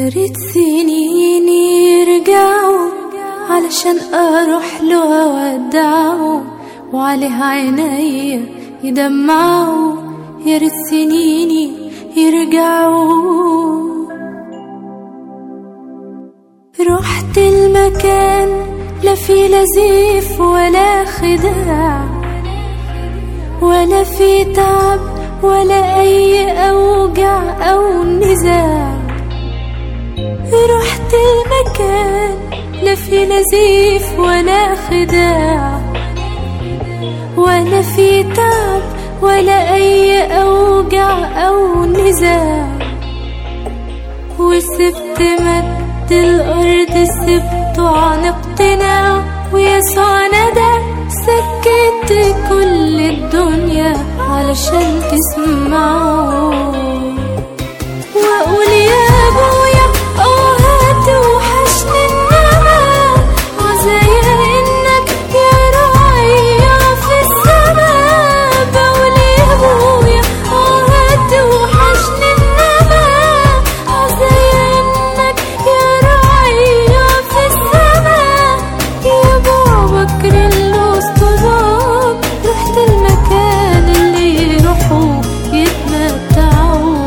يا ريت سنين يرجعوا علشان اروح له وودعه وعليه عينيا يدمعوا يا ريت سنيني يرجعوا رحت المكان لا في لزيف ولا خداع ولا في تعب ولا أي أوجع أو نزاع رحت المكان لا في نزيف ولا خداع ولا في تعب ولا أي أوجع أو نزاع وسبت مد الأرض سبته عن اقتناع ويسوع ندى سكت كل الدنيا علشان تسمعه واقول يا ابويا اه هتوحشني انما عزايا انك يا راعية في السماء بقول يا ابويا اه هتوحشني انما عزايا انك يا راعية في السماء يا بابا كريلو اسطباب رحت المكان اللي يروحوا يتمتعوا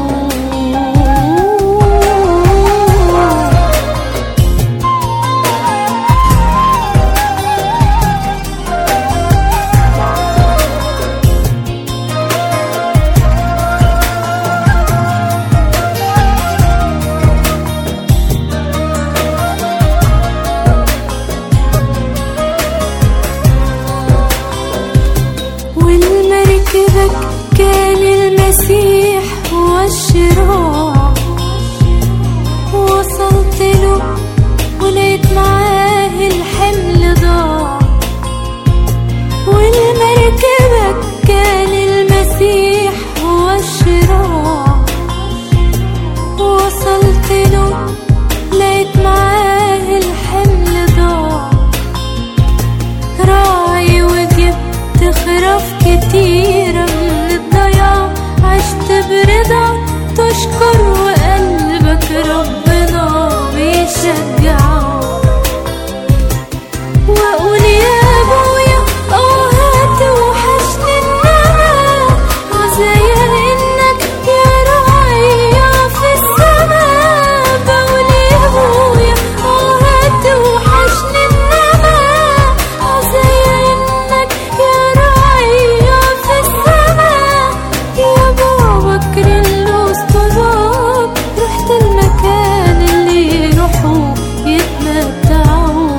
والمركبك كان المسيح والشراع وصلت له ولقيت معاه الحمل ضاع والمركبك كان المسيح والشراع وصلت له لقيت معاه الحمل ضاع راعي وجبت خراف كتيرة من الضياع عشت برضا تشكر وقلبك ربنا بيشجعه واقول يا ابويا اه هتوحشني انما عزايا انك يا راعية في السماء بقول يا ابويا اه هتوحشني انما عزايا انك يا راعية في السماء يا بابا كريلو اسطباب رحت المكان اللي يروحوا يتمتعوا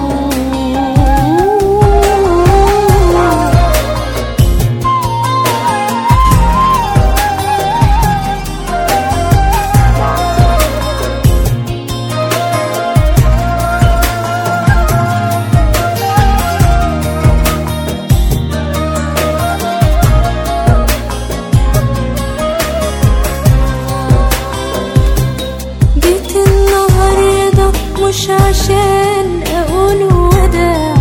جيت النهاردة مش عشان أقول وداع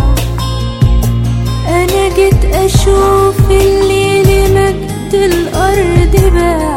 أنا جيت أشوف اللي لمجد الأرض باع